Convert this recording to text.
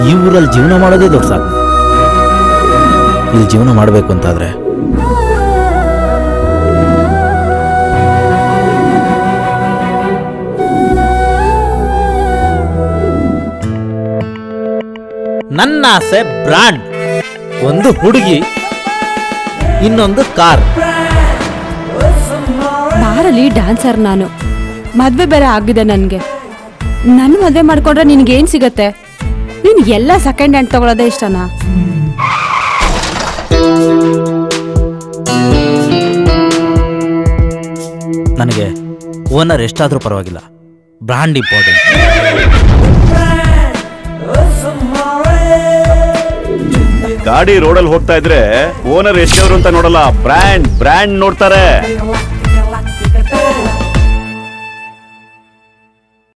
ಈ ಊರಲ್ಲಿ ಜೀವನ ಮಾಡೋದೇ ದೊಡ್ಡ ಸಾಕು ಇಲ್ಲಿ ಜೀವನ ಮಾಡಬೇಕು ಅಂತಾದ್ರೆ ನನ್ನ ಆಸೆ ಬ್ರಾಂಡ್ ಒಂದು ಹುಡುಗಿ ಇನ್ನೊಂದು ಕಾರ್ ಬಾರಲ್ಲಿ ಡ್ಯಾನ್ಸರ್ ನಾನು ಮದ್ವೆ ಬೇರೆ ಆಗಿದೆ ನನಗೆ ನನ್ನ ಮದ್ವೆ ಮಾಡ್ಕೊಂಡ್ರೆ ನಿನ್ಗೇನ್ ಸಿಗತ್ತೆ ನೀನ್ ಎಲ್ಲ ಸೆಕೆಂಡ್ ಹ್ಯಾಂಡ್ ತಗೊಳ್ಳೋದೇ ಇಷ್ಟನಾ ನನಗೆ ಓನರ್ ಎಷ್ಟಾದರೂ ಪರವಾಗಿಲ್ಲ ಬ್ರಾಂಡ್ ಇಂಪಾರ್ಟೆಂಟ್ ಗಾಡಿ ರೋಡಲ್ಲಿ ಹೋಗ್ತಾ ಇದ್ರೆ ಓನರ್ ಎಷ್ಟವರು ಅಂತ ನೋಡಲ್ಲ ಬ್ರ್ಯಾಂಡ್ ಬ್ರ್ಯಾಂಡ್ ನೋಡ್ತಾರೆ